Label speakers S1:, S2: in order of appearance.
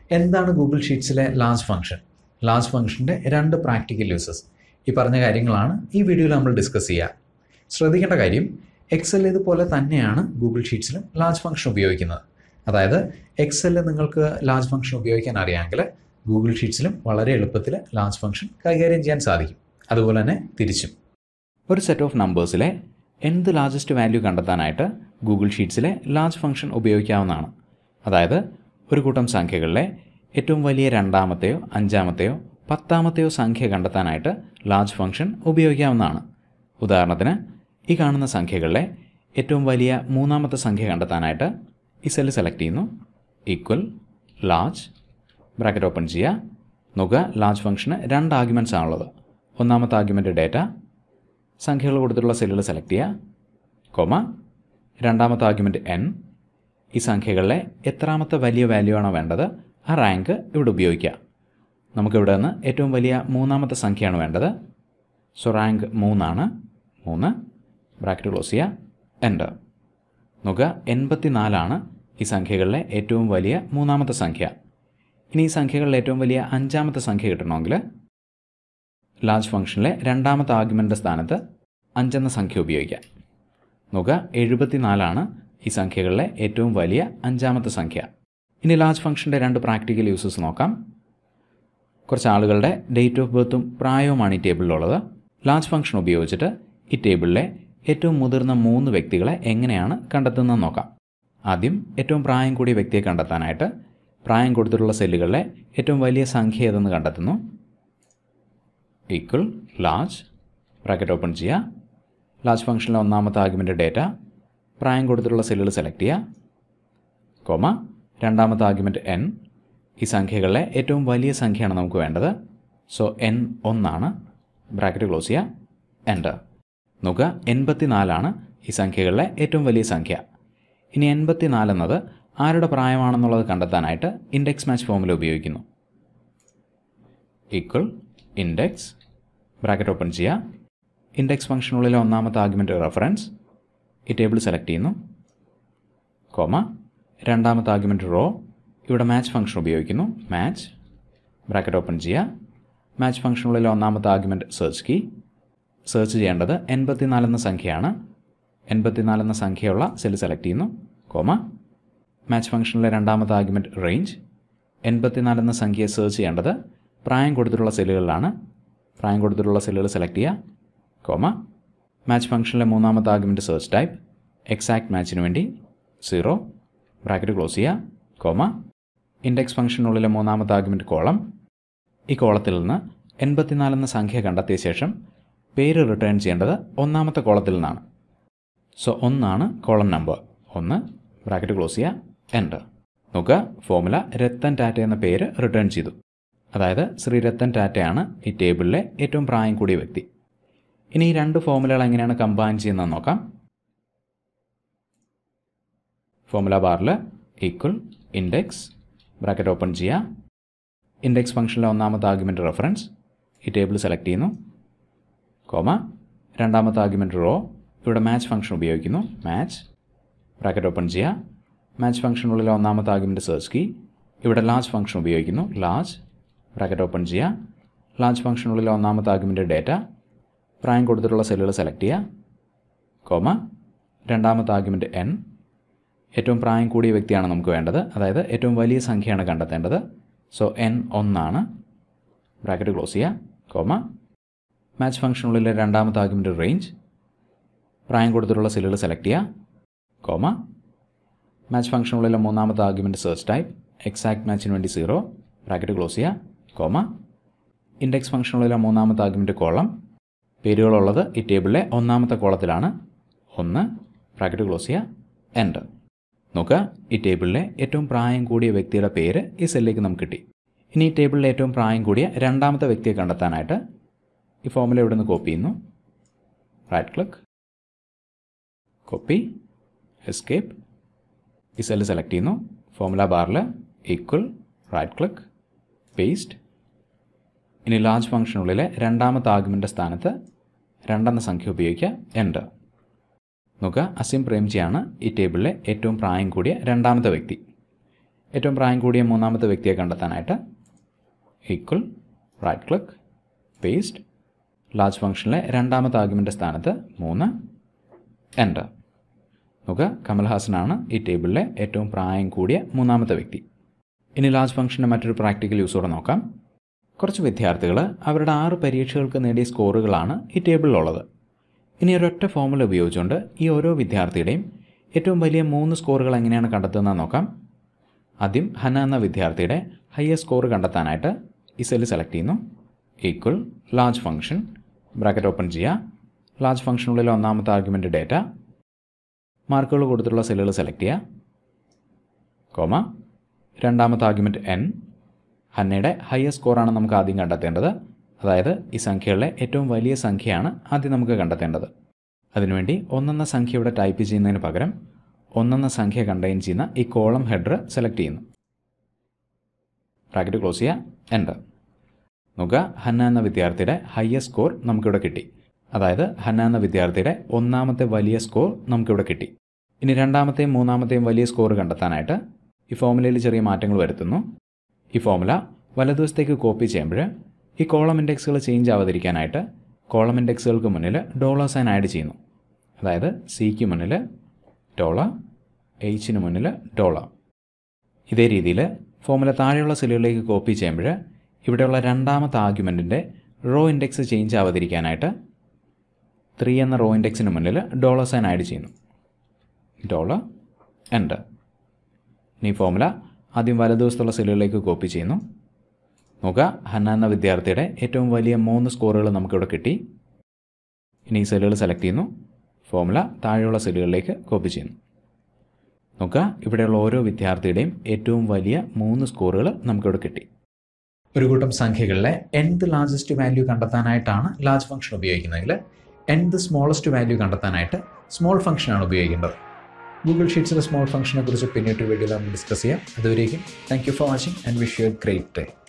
S1: എന്താണ് ഗൂഗിൾ ഷീറ്റ്സിലെ large function large ഫംഗ്ഷൻ്റെ രണ്ട് പ്രാക്ടിക്കൽ യൂസസ് ഈ പറഞ്ഞ കാര്യങ്ങളാണ് ഈ വീഡിയോയിൽ നമ്മൾ ഡിസ്കസ് ചെയ്യുക ശ്രദ്ധിക്കേണ്ട കാര്യം എക്സൽ ഇതുപോലെ തന്നെയാണ് ഗൂഗിൾ ഷീറ്റ്സിലും ലാർജ് ഫംഗ്ഷൻ ഉപയോഗിക്കുന്നത് അതായത് എക്സലിൽ നിങ്ങൾക്ക് ലാർജ് ഫംഗ്ഷൻ ഉപയോഗിക്കാൻ അറിയാമെങ്കിൽ ഗൂഗിൾ ഷീറ്റ്സിലും വളരെ എളുപ്പത്തിൽ ലാർജ് ഫംഗ്ഷൻ കൈകാര്യം ചെയ്യാൻ സാധിക്കും അതുപോലെ തന്നെ തിരിച്ചും
S2: ഒരു സെറ്റ് ഓഫ് നമ്പേഴ്സിലെ എന്ത് ലാർജസ്റ്റ് വാല്യൂ കണ്ടെത്താനായിട്ട് ഗൂഗിൾ ഷീറ്റ്സിലെ ലാർജ് ഫംഗ്ഷൻ ഉപയോഗിക്കാവുന്നതാണ് അതായത് ഒരു കൂട്ടം സംഖ്യകളിലെ ഏറ്റവും വലിയ രണ്ടാമത്തെയോ അഞ്ചാമത്തെയോ പത്താമത്തെയോ സംഖ്യ കണ്ടെത്താനായിട്ട് ലാർജ് ഫംഗ്ഷൻ ഉപയോഗിക്കാവുന്നതാണ് ഉദാഹരണത്തിന് ഈ കാണുന്ന സംഖ്യകളിലെ ഏറ്റവും വലിയ മൂന്നാമത്തെ സംഖ്യ കണ്ടെത്താനായിട്ട് ഈ സെല്ല് സെലക്ട് ചെയ്യുന്നു ഈക്വൽ ലാർജ് ബ്രാക്കറ്റ് ഓപ്പൺ ചെയ്യുക നോക്കുക ലാർജ് ഫംഗ്ഷന് രണ്ട് ആർഗ്യുമെൻറ്റ്സ് ആണുള്ളത് ഒന്നാമത്തെ ആർഗ്യുമെൻറ്റ് ഡേറ്റ സംഖ്യകൾ കൊടുത്തിട്ടുള്ള സെല്ലുകൾ സെലക്ട് ചെയ്യുക കോമ രണ്ടാമത്തെ ആർഗ്യുമെൻറ്റ് എൻ ഈ സംഖ്യകളിലെ എത്രാമത്തെ വലിയ വാല്യൂ ആണോ വേണ്ടത് ആ റാങ്ക് ഇവിടെ ഉപയോഗിക്കുക നമുക്കിവിടെ നിന്ന് ഏറ്റവും വലിയ മൂന്നാമത്തെ സംഖ്യയാണ് വേണ്ടത് സോ റാങ്ക് മൂന്നാണ് മൂന്ന് ബ്രാക്കറ്റ് ക്ലോസ് ചെയ്യുക എൻ്റർ നോക്കുക എൺപത്തി നാലാണ് ഈ സംഖ്യകളിലെ ഏറ്റവും വലിയ മൂന്നാമത്തെ സംഖ്യ ഇനി ഈ സംഖ്യകളിലെ ഏറ്റവും വലിയ അഞ്ചാമത്തെ സംഖ്യ കിട്ടണമെങ്കിൽ ലാർജ് ഫംഗ്ഷനിലെ രണ്ടാമത്തെ ആർഗ്യുമെൻ്റ് സ്ഥാനത്ത് അഞ്ചെന്ന സംഖ്യ ഉപയോഗിക്കാം നോക്കുക എഴുപത്തിനാലാണ് ഈ സംഖ്യകളിലെ ഏറ്റവും വലിയ അഞ്ചാമത്തെ സംഖ്യ ഇനി ലാർജ് ഫംഗ്ഷൻ്റെ രണ്ട് പ്രാക്ടിക്കൽ യൂസസ് നോക്കാം കുറച്ച് ആളുകളുടെ ഡേറ്റ് ഓഫ് ബർത്തും പ്രായവുമാണ് ഈ ടേബിളിലുള്ളത് ലാർജ് ഫംഗ്ഷൻ ഉപയോഗിച്ചിട്ട് ഈ ടേബിളിലെ ഏറ്റവും മുതിർന്ന മൂന്ന് വ്യക്തികളെ എങ്ങനെയാണ് കണ്ടെത്തുന്നത് നോക്കാം ആദ്യം ഏറ്റവും പ്രായം കൂടിയ വ്യക്തിയെ കണ്ടെത്താനായിട്ട് പ്രായം കൊടുത്തിട്ടുള്ള സെല്ലുകളിലെ ഏറ്റവും വലിയ സംഖ്യ ഏതെന്ന് കണ്ടെത്തുന്നു ഈക്വൽ ലാർജ് ബ്രാക്കറ്റ് ഓപ്പൺ ചെയ്യുക ലാർജ് ഫംഗ്ഷനിലെ ഒന്നാമത്തെ ആർഗ്യുമെൻ്റ് ഡേറ്റ പ്രായം കൊടുത്തിട്ടുള്ള സെല്ലുകൾ സെലക്ട് ചെയ്യുക കോമ രണ്ടാമത്തെ ആർഗ്യുമെൻറ്റ് എൻ ഈ സംഖ്യകളിലെ ഏറ്റവും വലിയ സംഖ്യയാണ് നമുക്ക് വേണ്ടത് സോ എൻ ഒന്നാണ് ബ്രാക്കറ്റ് ക്ലോസ് ചെയ്യുക എൻ്റർ നോക്കുക എൺപത്തി നാലാണ് ഈ സംഖ്യകളിലെ ഏറ്റവും വലിയ സംഖ്യ ഇനി എൺപത്തി നാലെന്നത് ആരുടെ പ്രായമാണെന്നുള്ളത് കണ്ടെത്താനായിട്ട് ഇൻഡെക്സ് മാച്ച് ഫോമുല ഉപയോഗിക്കുന്നു ഈക്വൽ ഇൻഡെക്സ് ബ്രാക്കറ്റ് ഓപ്പൺ ചെയ്യുക ഇൻഡെക്സ് ഫംഗ്ഷനുള്ളിലെ ഒന്നാമത്തെ ആർഗ്യുമെൻറ്റ് റെഫറൻസ് ഈ ടേബിൾ സെലക്ട് ചെയ്യുന്നു കോമ രണ്ടാമത്തെ ആർഗ്യുമെൻറ്റ് റോ ഇവിടെ മാച്ച് ഫംഗ്ഷൻ ഉപയോഗിക്കുന്നു മാച്ച് ബ്രാക്കറ്റ് ഓപ്പൺ ചെയ്യുക മാച്ച് ഫംഗ്ഷനുള്ളിലെ ഒന്നാമത്തെ ആർഗ്യുമെൻറ്റ് സെർച്ച് കീ സെർച്ച് ചെയ്യേണ്ടത് എൺപത്തിനാല് എന്ന സംഖ്യയാണ് എൺപത്തിനാല് എന്ന സംഖ്യയുള്ള സെൽ സെലക്ട് ചെയ്യുന്നു കോമ മാച്ച് ഫംഗ്ഷനിലെ രണ്ടാമത്തെ ആർഗ്യുമെൻറ്റ് റേഞ്ച് എൺപത്തിനാല് എന്ന സംഖ്യയെ സെർച്ച് ചെയ്യേണ്ടത് പ്രായം കൊടുത്തിട്ടുള്ള സെല്ലുകളിലാണ് പ്രായം കൊടുത്തിട്ടുള്ള സെല്ലുകൾ സെലക്ട് ചെയ്യുക കോമ മാച്ച് ഫംഗ്ഷനിലെ മൂന്നാമത്തെ ആർഗ്യുമെൻറ്റ് സെർച്ച് ടൈപ്പ് എക്സാക്ട് മാച്ചിന് വേണ്ടി സീറോ ബ്രാക്കറ്റ് ക്ലോസ് ചെയ്യുക കോമ ഇൻഡെക്സ് ഫംഗ്ഷനുള്ളിലെ മൂന്നാമത്തെ ആർഗ്യുമെൻറ്റ് കോളം ഈ കോളത്തിൽ നിന്ന് എൺപത്തിനാല് എന്ന സംഖ്യ കണ്ടെത്തിയ ശേഷം പേര് റിട്ടേൺ ചെയ്യേണ്ടത് ഒന്നാമത്തെ കോളത്തിൽ നിന്നാണ് സോ ഒന്നാണ് കോളം നമ്പർ ഒന്ന് ബ്രാക്കറ്റ് ക്ലോസ് ചെയ്യുക എൻ്റർ നോക്കുക ഫോമുല രത്തൻ ടാറ്റ എന്ന പേര് റിട്ടേൺ ചെയ്തു അതായത് ശ്രീ രത്തൻ ടാറ്റയാണ് ഈ ടേബിളിലെ ഏറ്റവും പ്രായം കൂടിയ വ്യക്തി ഇനി ഈ രണ്ട് ഫോമുലകൾ എങ്ങനെയാണ് കമ്പൈൻ ചെയ്യുന്നത് നോക്കാം ഫോമുല ബാറിൽ ഈക്വൽ ഇൻഡെക്സ് ബ്രാക്കറ്റ് ഓപ്പൺ ചെയ്യുക ഇൻഡെക്സ് ഫംഗ്ഷനിലെ ഒന്നാമത്തെ ആർഗ്യുമെൻറ്റ് റെഫറൻസ് ഈ ടേബിൾ സെലക്ട് ചെയ്യുന്നു കോമ രണ്ടാമത്തെ ആർഗ്യുമെൻറ്റ് റോ ഇവിടെ മാച്ച് ഫംഗ്ഷൻ ഉപയോഗിക്കുന്നു മാച്ച് ബ്രാക്കറ്റ് ഓപ്പൺ ചെയ്യുക മാച്ച് ഫംഗ്ഷനുള്ളിലെ ഒന്നാമത്തെ ആർഗ്യുമെൻറ്റ് സെർച്ച് കീ ഇവിടെ ലാർജ് ഫംഗ്ഷൻ ഉപയോഗിക്കുന്നു ലാർജ് ബ്രാക്കറ്റ് ഓപ്പൺ ചെയ്യുക ലാർജ് ഫംഗ്ഷനുള്ളിലെ ഒന്നാമത്തെ ആർഗ്യുമെൻറ്റ് ഡേറ്റ പ്രായം കൊടുത്തിട്ടുള്ള സെല്ലുകൾ സെലക്ട് ചെയ്യുക കോമ രണ്ടാമത്തെ ആർഗ്യുമെൻറ്റ് എൻ ഏറ്റവും പ്രായം കൂടിയ വ്യക്തിയാണ് നമുക്ക് വേണ്ടത് അതായത് ഏറ്റവും വലിയ സംഖ്യയാണ് കണ്ടെത്തേണ്ടത് സോ എൻ ഒന്നാണ് ബ്രാക്കറ്റ് ക്ലോസ് ചെയ്യുക കോമ മാച്ച് ഫംഗ്ഷനുള്ളിലെ രണ്ടാമത്തെ ആർഗ്യുമെൻറ്റ് റേഞ്ച് പ്രായം കൊടുത്തിട്ടുള്ള സെല്ലുകൾ സെലക്ട് ചെയ്യുക കോമ മാച്ച് ഫംഗ്ഷനുള്ളിലെ മൂന്നാമത്തെ ആർഗ്യുമെൻറ്റ് സെർച്ച് ടൈപ്പ് എക്സാക്ട് മാച്ചിന് വേണ്ടി സീറോ ബ്രാക്കറ്റ് ക്ലോസ് ചെയ്യുക കോമ ഇൻഡെക്സ് ഫംഗ്ഷനുള്ളിലെ മൂന്നാമത്തെ ആർഗ്യുമെൻറ്റ് കോളം പേരുകളുള്ളത് ഈ ടേബിളിലെ ഒന്നാമത്തെ കോളത്തിലാണ് ഒന്ന് ബ്രാക്കറ്റ് ക്ലോസ് ചെയ്യുക എൻ്റർ നോക്കുക ഈ ടേബിളിലെ ഏറ്റവും പ്രായം കൂടിയ വ്യക്തിയുടെ പേര് ഈ സെല്ലിലേക്ക് നമുക്ക് കിട്ടി ഇനി ഈ ടേബിളിലെ ഏറ്റവും പ്രായം കൂടിയ രണ്ടാമത്തെ വ്യക്തിയെ കണ്ടെത്താനായിട്ട് ഈ ഫോമുല ഇവിടെ നിന്ന് കോപ്പി ചെയ്യുന്നു റൈറ്റ് ക്ലിക്ക് കോപ്പി എസ്കേപ്പ് ഈ സെല്ല് സെലക്ട് ചെയ്യുന്നു ഫോമുല ബാറിൽ ഈക്വൽ റൈറ്റ് ക്ലിക്ക് പേസ്റ്റ് ഇനി ലാർജ് ഫംഗ്ഷനുള്ളിലെ രണ്ടാമത്തെ ആർഗ്യുമെൻ്റ് സ്ഥാനത്ത് രണ്ടെന്ന സംഖ്യ ഉപയോഗിക്കുക എൻ്റർ നോക്കുക അസിം പ്രേംജിയാണ് ഈ ടേബിളിലെ ഏറ്റവും പ്രായം കൂടിയ രണ്ടാമത്തെ വ്യക്തി ഏറ്റവും പ്രായം കൂടിയ മൂന്നാമത്തെ വ്യക്തിയെ കണ്ടെത്താനായിട്ട് equal right click paste large ഫംഗ്ഷനിലെ രണ്ടാമത്തെ ആർഗ്യുമെൻ്റ് സ്ഥാനത്ത് മൂന്ന് എൻ്റർ നോക്കുക കമൽഹാസനാണ് ഈ ടേബിളിലെ ഏറ്റവും പ്രായം കൂടിയ മൂന്നാമത്തെ വ്യക്തി ഇനി ലാർജ് ഫംഗ്ഷൻ്റെ മറ്റൊരു പ്രാക്ടിക്കൽ യൂസോടെ നോക്കാം കുറച്ച് വിദ്യാർത്ഥികൾ അവരുടെ ആറ് പരീക്ഷകൾക്ക് നേടിയ സ്കോറുകളാണ് ഈ ടേബിളിലുള്ളത് ഇനി ഒരൊറ്റ ഫോമുല ഉപയോഗിച്ചുകൊണ്ട് ഈ ഓരോ വിദ്യാർത്ഥിയുടെയും ഏറ്റവും വലിയ മൂന്ന് സ്കോറുകൾ എങ്ങനെയാണ് കണ്ടെത്തുന്നത് നോക്കാം ആദ്യം ഹന എന്ന വിദ്യാർത്ഥിയുടെ ഹയസ്റ്റ് സ്കോർ കണ്ടെത്താനായിട്ട് ഈ സെല്ല് സെലക്ട് ചെയ്യുന്നു equal large function bracket open ചെയ്യുക ലാർജ് ഫംഗ്ഷനുള്ളിലെ ഒന്നാമത്തെ ആർഗ്യുമെൻ്റ് ഡേറ്റ മാർക്കുകൾ കൊടുത്തിട്ടുള്ള സെല്ലുകൾ സെലക്ട് ചെയ്യുക കോമ രണ്ടാമത്തെ ആർഗ്യുമെൻറ്റ് എൻ ഹന്നയുടെ ഹയസ്റ്റ് സ്കോറാണ് നമുക്ക് ആദ്യം കണ്ടെത്തേണ്ടത് അതായത് ഈ സംഖ്യകളിലെ ഏറ്റവും വലിയ സംഖ്യയാണ് ആദ്യം നമുക്ക് കണ്ടെത്തേണ്ടത് അതിനുവേണ്ടി ഒന്നെന്ന സംഖ്യ ഇവിടെ ടൈപ്പ് ചെയ്യുന്നതിന് പകരം ഒന്നെന്ന സംഖ്യ കണ്ടെയ്ൻ ചെയ്യുന്ന ഈ കോളം ഹെഡർ സെലക്ട് ചെയ്യുന്നു ബ്രാക്കറ്റ് ക്ലോസ് ചെയ്യുക എൻ്റർ നോക്കുക ഹന്ന എന്ന വിദ്യാർത്ഥിയുടെ ഹയസ്റ്റ് സ്കോർ നമുക്കിവിടെ കിട്ടി അതായത് ഹന്ന എന്ന വിദ്യാർത്ഥിയുടെ ഒന്നാമത്തെ വലിയ സ്കോർ നമുക്കിവിടെ കിട്ടി ഇനി രണ്ടാമത്തെയും മൂന്നാമത്തെയും വലിയ സ്കോർ കണ്ടെത്താനായിട്ട് ഈ ഫോമുലയിൽ ചെറിയ മാറ്റങ്ങൾ വരുത്തുന്നു ഈ ഫോമുല വലതുവശത്തേക്ക് കോപ്പി ചെയ്യുമ്പോൾ ഈ കോളം ഇൻഡെക്സുകൾ ചേഞ്ച് ആവാതിരിക്കാനായിട്ട് കോളം ഇൻഡെക്സുകൾക്ക് മുന്നിൽ ഡോളർ സൈൻ ആഡ് ചെയ്യുന്നു അതായത് സിക്ക് മുന്നിൽ ഡോളർ എച്ചിന് മുന്നിൽ ഡോളർ ഇതേ രീതിയിൽ ഫോമുല താഴെയുള്ള സെല്ലുകളിലേക്ക് കോപ്പി ചെയ്യുമ്പോൾ ഇവിടെയുള്ള രണ്ടാമത്തെ ആർഗ്യുമെൻറ്റിൻ്റെ റോ ഇൻഡെക്സ് ചേഞ്ച് ആവാതിരിക്കാനായിട്ട് ത്രീ എന്ന റോ ഇൻഡെക്സിന് മുന്നിൽ ഡോളർ സൈൻ ആഡ് ചെയ്യുന്നു ഡോളർ എൻ്റർ ഇനി ഫോമുല ആദ്യം വലതുവശത്തുള്ള സെല്ലുകളിലേക്ക് കോപ്പി ചെയ്യുന്നു നോക്കുക ഹന്ന എന്ന വിദ്യാർത്ഥിയുടെ ഏറ്റവും വലിയ മൂന്ന് സ്കോറുകൾ നമുക്കിവിടെ കിട്ടി ഇനി ഈ സെല്ലുകൾ സെലക്ട് ചെയ്യുന്നു ഫോമുല താഴെയുള്ള സെല്ലുകളിലേക്ക് കോപ്പി ചെയ്യുന്നു നോക്കുക ഇവിടെയുള്ള ഓരോ വിദ്യാർത്ഥിയുടെയും ഏറ്റവും വലിയ മൂന്ന് സ്കോറുകൾ നമുക്കിവിടെ കിട്ടി
S1: ഒരു കൂട്ടം സംഖ്യകളിലെ nth ലാർജസ്റ്റ് വാല്യൂ കണ്ടെത്താനായിട്ടാണ് ലാർജ് ഫംഗ്ഷൻ ഉപയോഗിക്കുന്നതെങ്കിൽ nth സ്മോളസ്റ്റ് വാല്യൂ കണ്ടെത്താനായിട്ട് സ്മോൾ ഫംഗ്ഷനാണ് ഉപയോഗിക്കേണ്ടത് ഗൂഗിൾ ഷീറ്റ്സിലെ സ്മോൾ ഫംഗ്ഷനെ കുറിച്ച് പിന്നീട് വീഡിയോയിൽ നമ്മൾ ഡിസ്കസ് ചെയ്യാം അതുവരേക്കും thank you for watching and wish you a great day